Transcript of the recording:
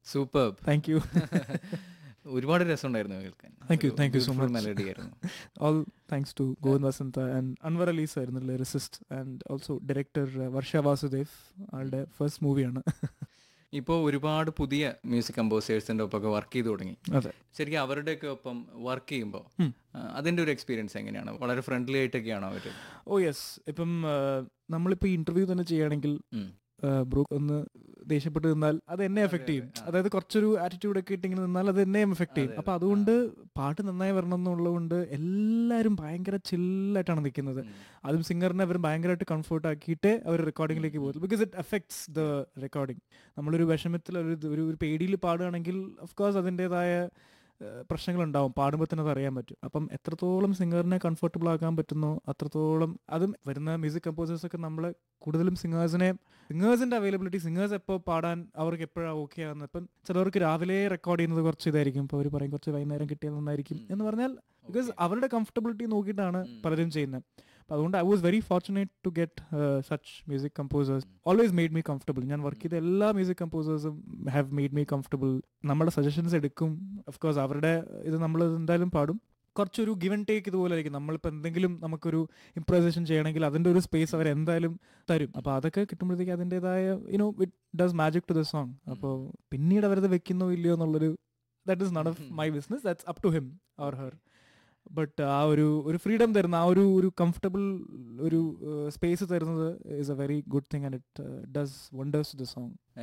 Super thank you ഒരുപാട് രസമുണ്ടായിരുന്നു കേൾക്കാൻ Thank you, thank you so much. Melody ആയിരുന്നു all thanks to Govind Vasantha and Anwar Ali's ആയിരുന്നു lyricist and also director Varsha Vasudev ആളുടെ ഫസ്റ്റ് മൂവിയാണ് ഇപ്പോൾ ഒരുപാട് പുതിയ മ്യൂസിക് കമ്പോസേഴ്സിന്റെ ഒപ്പമൊക്കെ വർക്ക് ചെയ്തു തുടങ്ങി അതെ ശരിക്കും അവരുടെയൊക്കെ ഒപ്പം വർക്ക് ചെയ്യുമ്പോൾ അതിന്റെ ഒരു എക്സ്പീരിയൻസ് എങ്ങനെയാണ് വളരെ ഫ്രണ്ട്ലി ആയിട്ടൊക്കെയാണോ അവർ ഓ യെസ് ഇപ്പം ആ, നമ്മളിപ്പോൾ ഇന്റർവ്യൂ തന്നെ ചെയ്യുകയാണെങ്കിൽ ബ്രൂ ഒന്ന് ദേഷ്യപ്പെട്ട് നിന്നാൽ അത് എന്നെ എഫക്ട് ചെയ്യും അതായത് കുറച്ചൊരു ആറ്റിറ്റ്യൂഡ് ഒക്കെ ഇട്ടിങ്ങനെ നിന്നാൽ അത് എന്നെയും എഫക്ട് ചെയ്യും അപ്പൊ അതുകൊണ്ട് പാട്ട് നന്നായി വരണം എന്നുള്ളതുകൊണ്ട് എല്ലാവരും ഭയങ്കര ചില്ലായിട്ടാണ് നിൽക്കുന്നത് അതും സിംഗറിനെ അവർ ഭയങ്കരമായിട്ട് കംഫർട്ട് ആക്കിയിട്ട് അവർ റെക്കോർഡിംഗിലേക്ക് പോകും because it affects the recording നമ്മളൊരു വിഷമത്തിൽ ഒരു ഒരു ഒരു പേടിയിൽ പാടുകയാണെങ്കിൽ ഓഫ് കോഴ്സ് അതിൻ്റെതായ പ്രശ്നങ്ങളുണ്ടാവും പാടുമ്പോൾ തന്നെ അത് അറിയാൻ പറ്റും അപ്പം എത്രത്തോളം സിംഗറിനെ കംഫർട്ടബിൾ ആക്കാൻ പറ്റുന്നോ അത്രത്തോളം അതും വരുന്ന മ്യൂസിക് കമ്പോസേഴ്സ് ഒക്കെ നമ്മളെ കൂടുതലും സിംഗേഴ്സിനെ സിംഗേഴ്സിന്റെ അവൈലബിലിറ്റി സിംഗേഴ്സ് എപ്പോൾ പാടാൻ അവർക്ക് എപ്പോഴാണ് ഓക്കെ ആകുന്നത് ഇപ്പം ചിലവർക്ക് രാവിലെ റെക്കോർഡ് ചെയ്യുന്നത് കുറച്ച് ഇതായിരിക്കും ഇപ്പോൾ അവർ പറയും കുറച്ച് വൈകുന്നേരം കിട്ടിയാൽ നന്നായിരിക്കും എന്ന് പറഞ്ഞാൽ ബിക്കോസ് അവരുടെ കംഫർട്ടബിലിറ്റി നോക്കിയിട്ടാണ് പലരും ചെയ്യുന്നത് അപ്പം അതുകൊണ്ട് I was very fortunate to get such music composers always made me comfortable ഞാൻ വർക്ക് ചെയ്ത എല്ലാ മ്യൂസിക് കമ്പോസേഴ്സും ഹാവ് മെയ്ഡ് മീ കംഫർട്ടബിൾ നമ്മുടെ സജഷൻസ് എടുക്കും ഓഫ് കോഴ്സ് അവരുടെ ഇത് നമ്മൾ എന്തായാലും പാടും കുറച്ചൊരു ഗിവൻ ടേക്ക് ഇതുപോലെ ആയിരിക്കും നമ്മളിപ്പോൾ എന്തെങ്കിലും നമുക്കൊരു ഇംപ്രൈസേഷൻ ചെയ്യണമെങ്കിൽ അതിൻ്റെ ഒരു സ്പേസ് അവർ എന്തായാലും തരും അപ്പോൾ അതൊക്കെ കിട്ടുമ്പോഴത്തേക്ക് അതിൻ്റെതായ you know it does magic to the song അപ്പോൾ പിന്നീട് അവരത് വെക്കുന്നോ ഇല്ലയോ എന്നുള്ളൊരു that is none of my business that's up to him or her but ആ ഒരു ഒരു ഫ്രീഡം തരുന്ന ആ ഒരു ഒരു കംഫർട്ടബിൾ ഒരു സ്പേസ് തരുന്നത് is a very good thing and it does wonders to the song